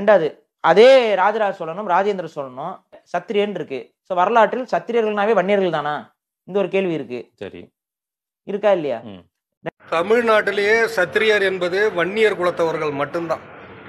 ரெண்டாவது அதே ராஜராஜ சோழனும் ராஜேந்திர சோழனும் சத்திரியன் இருக்கு ஸோ வரலாற்றில் சத்திரியர்கள்னாவே வன்னியர்கள் தானா இந்த ஒரு கேள்வி இருக்கு சரி இருக்கா இல்லையா தமிழ்நாட்டிலேயே சத்திரியர் என்பது வன்னியர் குலத்தவர்கள் மட்டும்தான்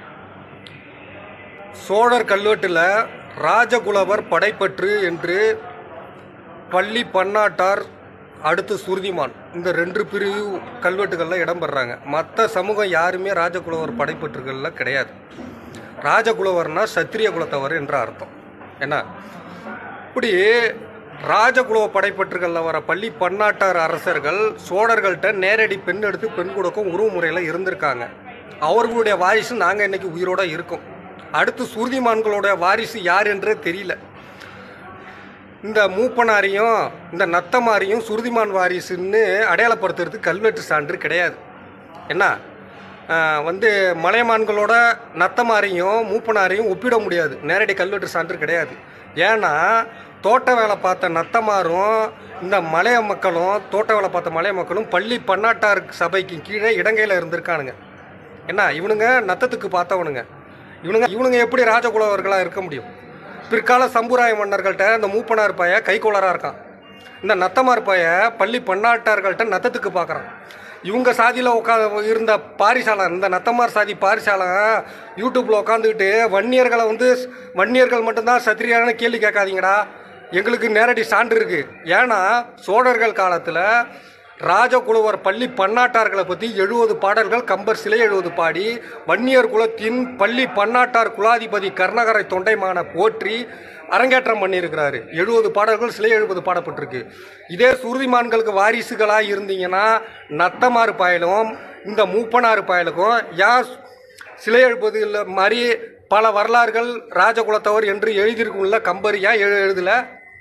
சோழர் கல்வெட்டில் ராஜகுலவர் படைப்பற்று என்று பள்ளி பன்னாட்டார் அடுத்து சுருதிமான் இந்த ரெண்டு பிரிவு கல்வெட்டுகளில் இடம்பெறாங்க மற்ற சமூகம் யாருமே ராஜகுலவர் படைப்பற்றுகளில் கிடையாது ராஜகுலவர்னா சத்திரிய குலத்தவர் என்ற அர்த்தம் என்ன இப்படி ராஜகுல படைப்பற்றுகளில் வர பள்ளி பன்னாட்டார் அரசர்கள் சோழர்கள்ட்ட நேரடி பெண் எடுத்து பெண் கொடுக்கும் உறவு முறையில் இருந்திருக்காங்க அவர்களுடைய வாரிசு நாங்கள் இன்னைக்கு உயிரோட இருக்கோம் அடுத்து சுருதிமான்களுடைய வாரிசு யார் என்றே தெரியல இந்த மூப்பனாரையும் இந்த நத்தமாரையும் சுருதிமான் வாரிசுன்னு அடையாளப்படுத்துறதுக்கு கல்வெட்டு சான்று கிடையாது என்ன ஆஹ் வந்து மலையமான்களோட நத்தமாரையும் மூப்பனாரையும் ஒப்பிட முடியாது நேரடி கல்வெட்டு சான்று கிடையாது ஏன்னா தோட்ட வேலை பார்த்த நத்தமாரும் இந்த மலைய மக்களும் தோட்ட வேலை பார்த்த மலைய மக்களும் பள்ளி பன்னாட்டார் சபைக்கு கீழே இடங்கையில் இருந்திருக்கானுங்க என்ன இவனுங்க நத்தத்துக்கு பார்த்தவனுங்க இவனுங்க இவனுங்க எப்படி ராஜகுலவர்களாக இருக்க முடியும் பிற்கால சம்புராய மன்னர்கள்ட்ட இந்த மூப்பனார் பைய கைகோளராக இருக்கான் இந்த நத்தமார் பைய பள்ளி பன்னாட்டார்கள்ட்ட நத்தத்துக்கு பார்க்குறான் இவங்க சாதியில் உட்கா இருந்த பாரிசாலன் இந்த நத்தமார் சாதி பாரிசாலன் யூடியூப்பில் உட்காந்துக்கிட்டு வன்னியர்களை வந்து வன்னியர்கள் மட்டும்தான் சத்திரியான கேள்வி கேட்காதீங்கடா எங்களுக்கு நேரடி சான்று இருக்கு ஏன்னா சோழர்கள் காலத்தில் ராஜகுலவர் பள்ளி பன்னாட்டார்களை பற்றி எழுபது பாடல்கள் கம்பர் சிலை எழுபது பாடி வன்னியர் குலத்தின் பள்ளி பன்னாட்டார் குலாதிபதி கர்ணகரை தொண்டைமான போற்றி அரங்கேற்றம் பண்ணியிருக்கிறாரு எழுபது பாடல்கள் சிலை எழுபது பாடப்பட்டிருக்கு இதே சுருதிமான்களுக்கு வாரிசுகளாக இருந்தீங்கன்னா நத்தமாறு பாயலும் இந்த மூப்பனாறு பாயலுக்கும் யார் சிலை எழுப்பது இல்லை மாதிரி பல வரலாறுகள் ராஜகுலத்தவர் என்று எழுதியிருக்கும்ல கம்பர் ஏன் எழு எழுதலை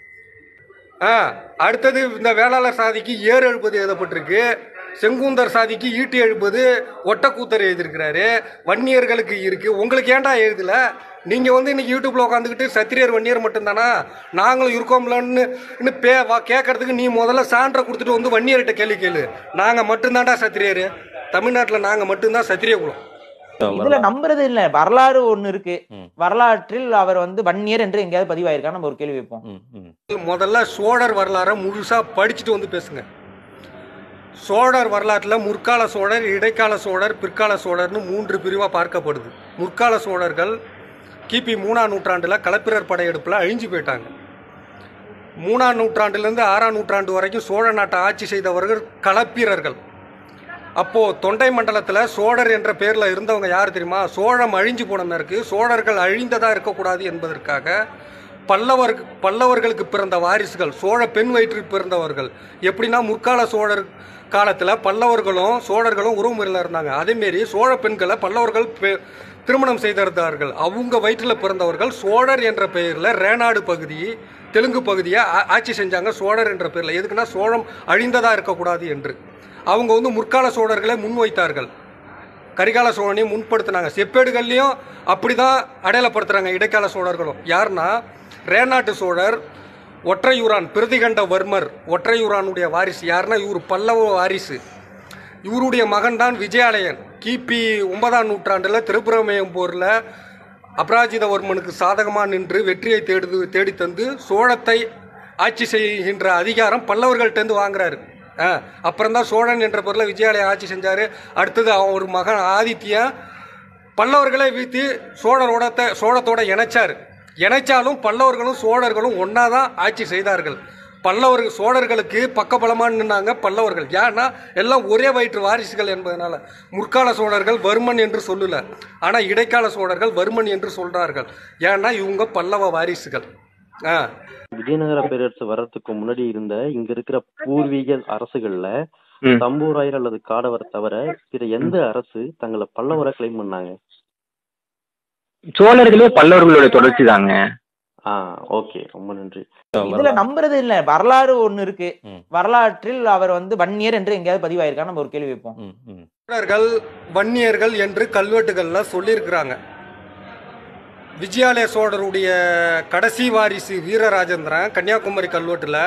ஆ அடுத்தது இந்த வேளாளர் சாதிக்கு ஏர் எழுப்பது எழுதப்பட்டிருக்கு செங்குந்தர் சாதிக்கு ஈட்டி எழுப்பது ஒட்டக்கூத்தர் எழுதியிருக்கிறாரு வன்னியர்களுக்கு இருக்கு உங்களுக்கு ஏன்டா எழுதல நீங்க வந்து இன்னைக்கு யூடியூப்ல உட்காந்துக்கிட்டு சத்திரியர் வன்னியர் மட்டும்தானா நாங்களும் இருக்கோம்லன்னு இன்னும் பே வா கேட்கறதுக்கு நீ முதல்ல சான்றை கொடுத்துட்டு வந்து வன்னியர்கிட்ட கேள்வி கேளு நாங்க மட்டும்தான்டா சத்திரியர் தமிழ்நாட்டில் நாங்க மட்டும்தான் சத்திரிய குலம் இதுல நம்புறது இல்ல வரலாறு ஒண்ணு இருக்கு ம். வரலாற்றில் அவர் வந்து வன்னியர் என்று எங்கேயாவது பதிவாயிருக்கா நம்ம ஒரு கேள்வி வைப்போம் ம், ம். முதல்ல சோழர் வரலாறை முழுசா படிச்சுட்டு வந்து பேசுங்க சோழர் வரலாற்றில் முற்கால சோழர் இடைக்கால சோழர் பிற்கால சோழர்னு மூன்று பிரிவாக பார்க்கப்படுது முற்கால சோழர்கள் கிபி மூணாம் நூற்றாண்டில் களப்பிரர் படையெடுப்பில் அழிஞ்சு போயிட்டாங்க மூணாம் நூற்றாண்டுலேருந்து ஆறாம் நூற்றாண்டு வரைக்கும் சோழ நாட்டை ஆட்சி செய்தவர்கள் களப்பிரர்கள் அப்போது தொண்டை மண்டலத்தில் சோழர் என்ற பேரில் இருந்தவங்க யார் தெரியுமா சோழம் அழிஞ்சு போன மேற்கு சோழர்கள் அழிந்ததாக இருக்கக்கூடாது என்பதற்காக பல்லவர் பல்லவர்களுக்கு பிறந்த வாரிசுகள் சோழ பெண் வயிற்றில் பிறந்தவர்கள் எப்படின்னா முற்கால சோழர் காலத்தில் பல்லவர்களும் சோழர்களும் உறவுமுறையில் இருந்தாங்க அதேமாரி சோழ பெண்களை பல்லவர்கள் பெ- திருமணம் செய்திருந்தார்கள் அவங்க வயிற்றில் பிறந்தவர்கள் சோழர் என்ற பெயரில் ரேனாடு பகுதி தெலுங்கு பகுதியை ஆ- ஆட்சி செஞ்சாங்க சோழர் என்ற பேரில் எதுக்குன்னா சோழம் அழிந்ததாக இருக்கக்கூடாது என்று அவங்க வந்து முற்கால சோழர்களை முன்வைத்தார்கள் கரிகால சோழனையும் முன்படுத்தினாங்க செப்பேடுகள்லையும் அப்படிதான் அடையாளப்படுத்துறாங்க இடைக்கால சோழர்களும் யாருன்னா ரேநாட்டு சோழர் ஒற்றையூரான் பிரதிகண்டவர்மர் ஒற்றையூரானுடைய வாரிசு யாருன்னா இவர் பல்லவ வாரிசு இவருடைய மகன்தான் விஜயாலயன் கிபி ஒன்பதாம் நூற்றாண்டில் திருப்புரமயம் போரில் அபராஜிதவர்மனுக்கு சாதகமாக நின்று வெற்றியை தேடு தேடி தந்து சோழத்தை ஆட்சி செய்கின்ற அதிகாரம் பல்லவர்கள்ட்டேருந்து வாங்குறாரு ஆ அப்புறம் தான் சோழன் என்ற பொருளை விஜயாலய ஆட்சி செஞ்சார் அடுத்தது அவன் ஒரு மகன் ஆதித்யன் பல்லவர்களை வீழ்த்தி சோழரோட சோழத்தோட இணைச்சார் இணைச்சாலும் பல்லவர்களும் சோழர்களும் ஒன்றா தான் ஆட்சி செய்தார்கள் பல்லவர்கள் சோழர்களுக்கு பக்கபலமாக நின்னாங்க பல்லவர்கள் ஏன்னா எல்லாம் ஒரே வயிற்று வாரிசுகள் என்பதனால முற்கால சோழர்கள் வர்மன் என்று சொல்லல ஆனால் இடைக்கால சோழர்கள் வர்மன் என்று சொல்றார்கள் ஏன்னா இவங்க பல்லவ வாரிசுகள் ஆ விஜயநகர பேரரசு வர்றதுக்கு முன்னாடி இருந்த இங்க இருக்கிற பூர்வீக அரசுகள்ல ம். தம்பூராயர் அல்லது காடவர் தவிர பிற எந்த அரசு தங்களை பல்லவரை கிளைம் பண்ணாங்க சோழர்களே பல்லவர்களுடைய தொடர்ச்சி தாங்க ஆ ஓகே ரொம்ப நன்றி இதுல நம்புறது இல்ல வரலாறு ஒண்ணு இருக்கு ம். வரலாற்றில் அவர் வந்து வன்னியர் என்று எங்கேயாவது பதிவாயிருக்கா நம்ம ஒரு கேள்வி வைப்போம் ம், ம். சோழர்கள் வன்னியர்கள் என்று கல்வெட்டுகள்ல சொல்லியிருக்கிறாங்க விஜயாலய சோழருடைய கடைசி வாரிசு வீரராஜேந்திரன் கன்னியாகுமரி கல்வெட்டுல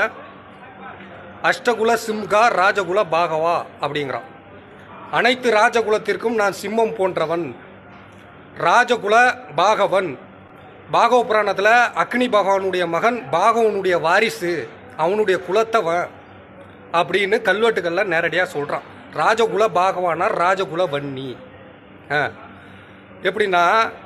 அஷ்டகுல சிம்கா ராஜகுல பாகவா அப்படிங்கிறான் அனைத்து ராஜகுலத்திற்கும் நான் சிம்மம் போன்றவன் ராஜகுல பாகவன் பாகவ புராணத்தில் அக்னி பகவானுடைய மகன் பாகவனுடைய வாரிசு அவனுடைய குலத்தவன் அப்படின்னு கல்வெட்டுகளில் நேரடியாக சொல்கிறான் ராஜகுல பாகவானார் ராஜகுல வன்னி ஆ எப்படின்னா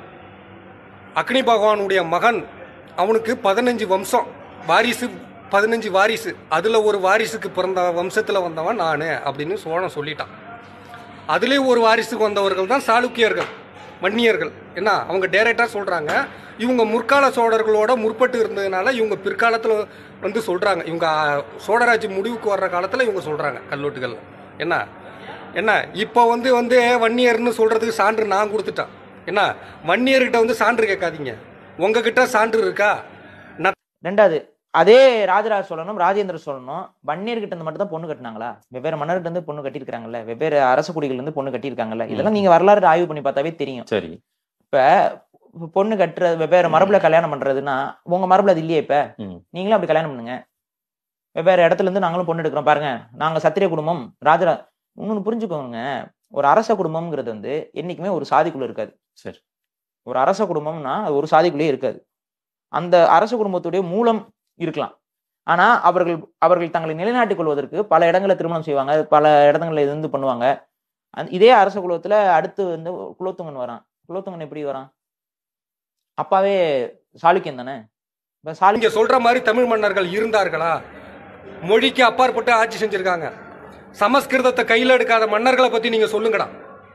அக்னி பகவானுடைய மகன் அவனுக்கு பதினஞ்சு வம்சம் வாரிசு பதினஞ்சு வாரிசு அதில் ஒரு வாரிசுக்கு பிறந்த வம்சத்தில் வந்தவன் நான் அப்படின்னு சோழன் சொல்லிட்டான் அதுலேயும் ஒரு வாரிசுக்கு வந்தவர்கள் தான் சாளுக்கியர்கள் வன்னியர்கள் என்ன அவங்க டைரெக்டாக சொல்கிறாங்க இவங்க முற்கால சோழர்களோட முற்பட்டு இருந்ததுனால இவங்க பிற்காலத்தில் வந்து சொல்கிறாங்க இவங்க ஆ, சோழராஜ்யம் முடிவுக்கு வர்ற காலத்தில் இவங்க சொல்கிறாங்க கல்வெட்டுகள் என்ன என்ன இப்போ வந்து வந்து வன்னியர்னு சொல்கிறதுக்கு சான்று நான் கொடுத்துட்டேன் என்ன வன்னியர்கிட்ட வந்து சான்று கேட்காதீங்க உங்ககிட்ட சான்று இருக்கா நான் ரெண்டாவது அதே ராஜராஜ சோழனும் ராஜேந்திர சோழனும் வன்னியர்கிட்ட இருந்து மட்டும் தான் பொண்ணு கட்டினாங்களா வெவ்வேறு மன்னர்கிட்ட இருந்து பொண்ணு கட்டியிருக்காங்கல்ல வெவ்வேறு அரச குடிகள் இருந்து பொண்ணு கட்டியிருக்காங்கல்ல இதெல்லாம் நீங்க வரலாறு ஆய்வு பண்ணி பார்த்தாவே தெரியும் சரி இப்ப பொண்ணு கட்டுறது வெவ்வேறு மரபுல கல்யாணம் பண்றதுன்னா உங்க மரபுல அது இல்லையே இப்ப ம். நீங்களும் அப்படி கல்யாணம் பண்ணுங்க வெவ்வேறு இடத்துல இருந்து நாங்களும் பொண்ணு எடுக்கிறோம் பாருங்க நாங்க சத்திரிய குடும்பம் ராஜரா இன்னொன்னு புரிஞ்சுக்கோங்க ஒரு அரச குடும்பம்ங்கிறது வந்து என்னைக்குமே ஒரு சாதிக்குள்ள இருக்காது சரி. ஒரு அரச குடும்பம்னா அது ஒரு சாதிக்குள்ளேயே இருக்காது அந்த அரச குடும்பத்துடைய மூலம் இருக்கலாம் ஆனா அவர்கள் அவர்கள் தங்களை நிலைநாட்டிக் கொள்வதற்கு பல இடங்களில் திருமணம் செய்வாங்க பல இடங்கள்ல இருந்து பண்ணுவாங்க அந்த- இதே அரச குலத்துல அடுத்து வந்து குலோத்துங்கன் வரான் குலோத்துங்கன் எப்படி வரான் அப்பாவே சாளுக்கியன் தானே இப்ப சாளுக்கிய இங்க சொல்ற மாதிரி தமிழ் மன்னர்கள் இருந்தார்களா மொழிக்கு அப்பாற்பட்டு ஆட்சி செஞ்சிருக்காங்க சமஸ்கிருதத்தை கையில் எடுக்காத மன்னர்களை பத்தி நீங்க சொல்லுங்கடா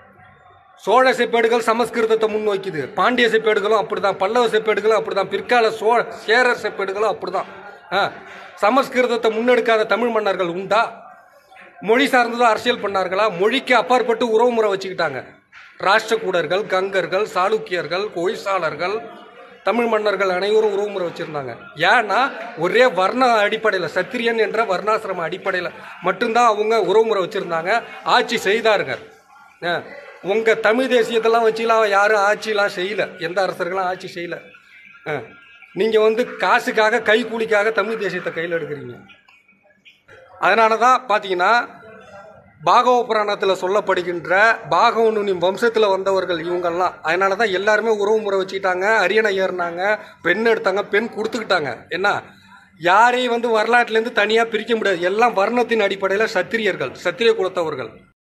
சோழ செப்பேடுகள் சமஸ்கிருதத்தை முன்வைக்குது பாண்டிய செப்பேடுகளும் அப்படிதான் பல்லவ செப்பேடுகளும் அப்படிதான் பிற்கால சோழ சேரர் செப்பேடுகளும் அப்படிதான் ஆ, சமஸ்கிருதத்தை முன்னெடுக்காத தமிழ் மன்னர்கள் உண்டா மொழி சார்ந்ததும் அரசியல் பண்ணார்களா மொழிக்கு அப்பாற்பட்டு உறவுமுறை வச்சுக்கிட்டாங்க ராஷ்டிரகூடர்கள் கங்கர்கள் சாளுக்கியர்கள் கொய்சாளர்கள் தமிழ் மன்னர்கள் அனைவரும் உறவுமுறை வச்சிருந்தாங்க ஏன்னா ஒரே வர்ண அடிப்படையில் சத்திரியன் என்ற வர்ணாசிரம அடிப்படையில் மட்டும்தான் அவங்க உறவுமுறை வச்சிருந்தாங்க ஆட்சி செய்தார்கள் ஆ, உங்க தமிழ் தேசியத்தெல்லாம் வச்சுலாம் யாரும் ஆட்சிலாம் செய்யல எந்த அரசர்களும் ஆட்சி செய்யல ஆ, நீங்க வந்து காசுக்காக கை கூலிக்காக தமிழ் தேசியத்தை கையில் எடுக்கிறீங்க அதனால தான் பார்த்தீங்கன்னா பாகவ புராணத்தில் சொல்லப்படுகின்ற பாகவனுனின் வம்சத்தில் வந்தவர்கள் இவங்கெல்லாம் அதனால தான் எல்லாருமே உறவு முறை வச்சுக்கிட்டாங்க அரியணை ஏறினாங்க பெண் எடுத்தாங்க பெண் கொடுத்துக்கிட்டாங்க என்ன யாரையும் வந்து வரலாற்றுலேருந்து தனியாக பிரிக்க முடியாது எல்லாம் வர்ணத்தின் அடிப்படையில் சத்திரியர்கள் சத்திரிய குலத்தவர்கள்